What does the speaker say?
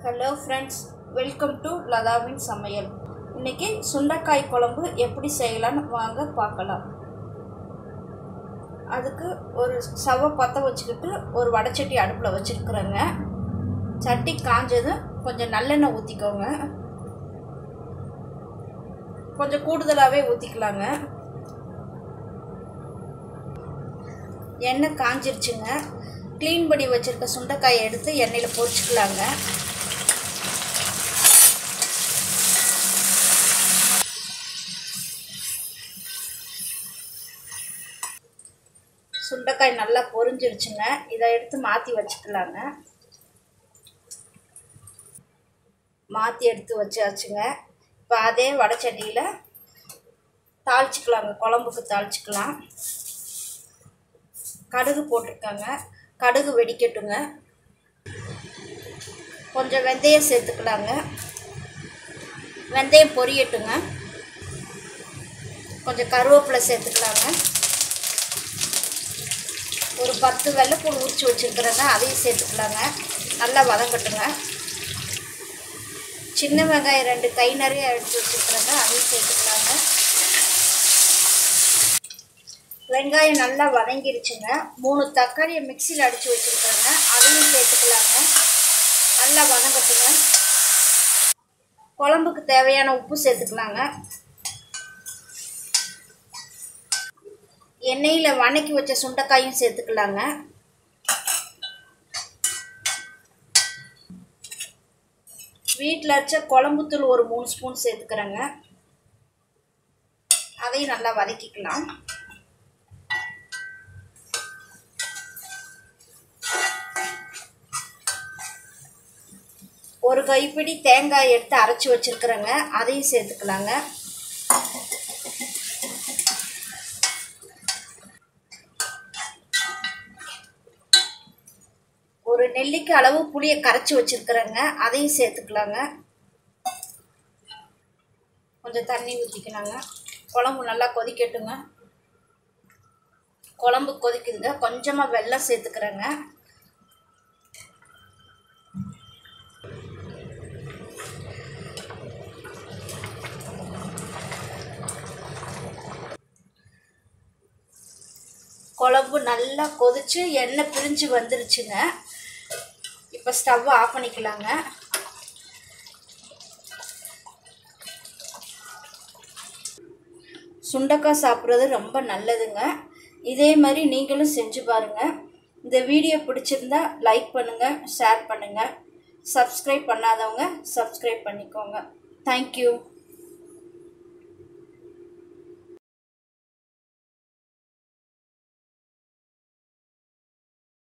hello friends welcome to லதாவின் சமையல் இன்னைக்கு சுண்டைக்காய் குழம்பு எப்படி செய்யலான்னு வாங்க பார்க்கலாம் அதுக்கு ஒரு சவை பற்ற வச்சுக்கிட்டு ஒரு வடைச்சட்டி அடுப்பில் வச்சுருக்குறேங்க சட்டி காஞ்சதும் கொஞ்சம் நல்லெண்ணெய் ஊற்றிக்கோங்க கொஞ்சம் கூடுதலாகவே ஊற்றிக்கலாங்க எண்ணெய் காஞ்சிருச்சுங்க க்ளீன் பண்ணி வச்சுருக்க சுண்டைக்காயை எடுத்து எண்ணெயில் பொரிச்சுக்கலாங்க சுண்டைக்காய் நல்லா பொரிஞ்சிருச்சுங்க இதை எடுத்து மாற்றி வச்சுக்கலாங்க மாற்றி எடுத்து வச்சாச்சுங்க இப்போ அதே வடைச்சட்டியில் தாளிச்சிக்கலாங்க குழம்புக்கு தாளிச்சிக்கலாம் கடுகு போட்டிருக்காங்க கடுகு வெடிக்கட்டுங்க கொஞ்சம் வெந்தயம் சேர்த்துக்கலாங்க வெந்தயம் பொரியட்டுங்க கொஞ்சம் கருவேப்பிலை சேர்த்துக்கலாங்க ஒரு பத்து வெள்ளைப்பூடு உரிச்சு வச்சுருக்குறேங்க அதையும் சேர்த்துக்கலாங்க நல்லா வதங்கட்டுங்க சின்ன வெங்காயம் ரெண்டு கை நிறைய எடுத்து வச்சுருக்குறேங்க அதையும் சேர்த்துக்கலாங்க வெங்காயம் நல்லா வதங்கிருச்சுங்க மூணு தக்காளியை மிக்சியில் அடித்து வச்சுருக்குறேங்க அதையும் சேர்த்துக்கலாங்க நல்லா வதங்கட்டுங்க குழம்புக்கு தேவையான உப்பு சேர்த்துக்கலாங்க எண்ணெயில் வணக்கி வச்ச சுண்டைக்காயும் சேர்த்துக்கலாங்க வீட்டில் அரைச்ச குழம்புத்தூள் ஒரு மூணு ஸ்பூன் சேர்த்துக்கிறேங்க அதையும் நல்லா வதக்கிக்கலாம் ஒரு கைப்பிடி தேங்காய் எடுத்து அரைச்சி வச்சுருக்குறேங்க அதையும் சேர்த்துக்கலாங்க ஒரு நெல்லிக்கு அளவு புளியை கரைச்சி வச்சுருக்குறேங்க அதையும் சேர்த்துக்கலாங்க கொஞ்சம் தண்ணி ஊற்றிக்கலாங்க குழம்பு நல்லா கொதிக்கட்டுங்க குழம்பு கொதிக்குதுங்க கொஞ்சமாக வெல்லம் சேர்த்துக்கிறேங்க குழம்பு நல்லா கொதிச்சு எண்ணெய் பிரிஞ்சு வந்துருச்சுங்க இப்போ ஸ்டவ் ஆஃப் பண்ணிக்கலாங்க சுண்டக்காய் சாப்பிட்றது ரொம்ப நல்லதுங்க இதே மாதிரி நீங்களும் செஞ்சு பாருங்கள் இந்த வீடியோ பிடிச்சிருந்தா லைக் பண்ணுங்கள் ஷேர் பண்ணுங்கள் சப்ஸ்கிரைப் பண்ணாதவங்க சப்ஸ்கிரைப் பண்ணிக்கோங்க தேங்க்யூ